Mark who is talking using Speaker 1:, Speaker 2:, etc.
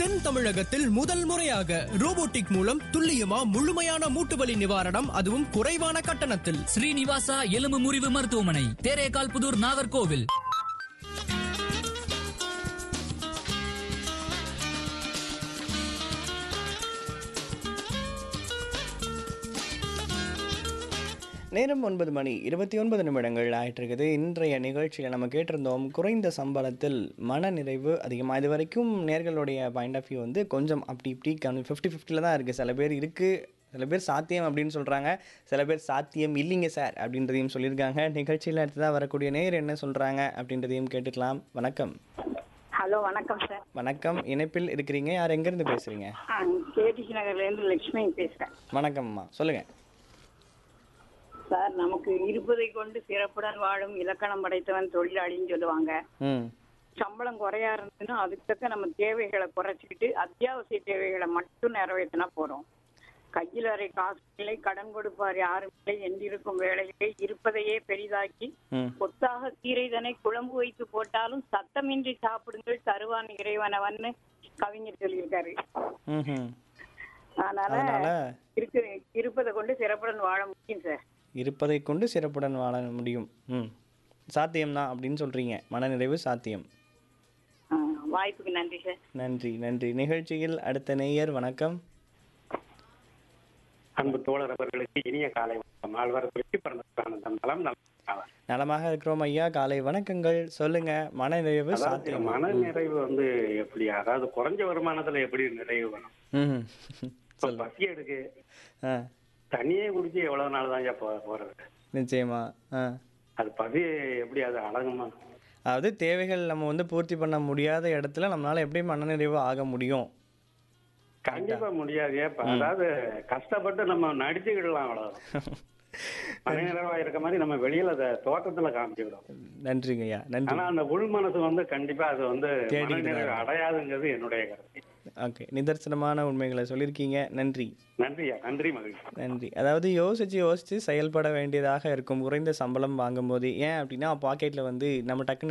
Speaker 1: தென் தமிழகத்தில் முதல் முறையாக ரோபோட்டிக் மூலம் துல்லியமா முழுமையான மூட்டு வலி நிவாரணம் அதுவும் குறைவான கட்டணத்தில்
Speaker 2: ஸ்ரீனிவாசா எலும்பு முறிவு மருத்துவமனை தேரேகால் புதூர் நாகர்கோவில்
Speaker 3: நேரம் ஒன்பது மணி இருபத்தி ஒன்பது நிமிடங்கள் ஆயிட்டு இருக்குது இன்றைய நிகழ்ச்சியில் நம்ம கேட்டிருந்தோம் குறைந்த சம்பளத்தில் மன நிறைவு அதிகமாக இது வரைக்கும் நேர்களுடைய பாயிண்ட் ஆஃப் வியூ வந்து கொஞ்சம் அப்படி இப்படி கம்மி ஃபிஃப்டி ஃபிஃப்டியில் தான் இருக்குது சில பேர் இருக்குது சில பேர் சாத்தியம் அப்படின்னு சொல்கிறாங்க சில பேர் சாத்தியம் இல்லைங்க சார் அப்படின்றதையும் சொல்லியிருக்காங்க நிகழ்ச்சியில் அடுத்ததாக வரக்கூடிய நேர் என்ன சொல்கிறாங்க அப்படின்றதையும் கேட்டுக்கலாம் வணக்கம்
Speaker 4: ஹலோ வணக்கம் சார்
Speaker 3: வணக்கம் இணைப்பில் இருக்கிறீங்க யார் எங்கேருந்து பேசுகிறீங்க
Speaker 4: கேடிசி நகர்லேருந்து லட்சுமி பேசுகிறேன்
Speaker 3: வணக்கம்மா சொல்லுங்கள்
Speaker 4: சார் நமக்கு இருப்பதை கொண்டு சிறப்புடன் வாழும் இலக்கணம் படைத்தவன் தொழிலாளின்னு சொல்லுவாங்க
Speaker 3: ம்
Speaker 4: சம்பளம் குறையா இருந்ததுன்னா அதுக்கு தக்க நம்ம தேவைகளை குறைச்சிக்கிட்டு அத்தியாவசிய தேவைகளை மட்டும் நிறைவேற்றினா போறோம் கையில் அறை காசு இல்லை கடன் கொடுப்பார் யாரும் இல்லை என்றிருக்கும் வேலையிலே இருப்பதையே பெரிதாக்கி
Speaker 3: ம்
Speaker 4: கொத்தாக கீரைதனை குழம்பு வைத்து போட்டாலும் சத்தமின்றி சாப்பிடுங்கள் தருவான் இறைவனவன்னு கவிஞர் சொல்லியிருக்காரு
Speaker 3: ம்
Speaker 4: அதனால
Speaker 3: அதனால
Speaker 4: இருக்கு இருப்பதை கொண்டு சிறப்புடன் வாழ முடியும் சார்
Speaker 3: இருப்பதை கொண்டு சிறப்புடன் வாழ முடியும் ம் சாத்தியம்தான் அப்படின்னு சொல்கிறீங்க மனநிறைவு சாத்தியம்
Speaker 4: ஆ, வாய்ப்புக்கு நன்றி சார்
Speaker 3: நன்றி நன்றி நிகழ்ச்சியில் அடுத்த நேயர் வணக்கம்
Speaker 5: அன்பு தோழர் அவர்களுக்கு இனிய காலை வணக்கம் ஆழ்வார் வெற்றி பிறந்த நலம் நலம்
Speaker 3: நலமாக இருக்கிறோம் ஐயா காலை வணக்கங்கள் சொல்லுங்க மனநிறைவு
Speaker 5: அதாவது
Speaker 3: சாத்தியம்
Speaker 5: மன நிறைவு வந்து எப்படி அதாவது குறைஞ்ச வருமானத்துல எப்படி நிறைவு வரும்
Speaker 3: ம்
Speaker 5: இப்ப பசி எடுக்கு
Speaker 3: ஆ
Speaker 5: தண்ணியே குடிச்சு எவ்வளவு நாள் தான் ஐயா போ- போறது
Speaker 3: நிச்சயமா ஆ
Speaker 5: அது பசி எப்படி அது அடங்குமா
Speaker 3: அதாவது தேவைகள் நம்ம வந்து பூர்த்தி பண்ண முடியாத இடத்துல நம்மளால எப்படி மனநிறைவு ஆக முடியும்
Speaker 5: கண்டிப்பா முடியாது இப்ப அதாவது கஷ்டப்பட்டு நம்ம நடிச்சுக்கிடலாம் அவ்வளவு மன நிறைவா இருக்க மாதிரி நம்ம வெளியில அதை தோட்டத்துல காமிச்சுக்கிடும்
Speaker 3: நன்றிங்க ஐயா நன்றி
Speaker 5: ஆனா அந்த உள் மனசு வந்து கண்டிப்பா அது வந்து
Speaker 3: தேடிக்கிட்டு
Speaker 5: மன நிறைவு
Speaker 3: தான்
Speaker 5: அடையாதுங்கிறது என்னுடைய கருத்து
Speaker 3: ஓகே நிதர்சனமான உண்மைகளை சொல்லியிருக்கீங்க நன்றி
Speaker 5: நன்றியா நன்றி மகிழ்ச்சி
Speaker 3: நன்றி அதாவது யோசிச்சு யோசிச்சு செயல்பட வேண்டியதாக இருக்கும் குறைந்த சம்பளம் வாங்கும்போது ஏன் அப்படின்னா பாக்கெட்டில் வந்து நம்ம டக்குன்னு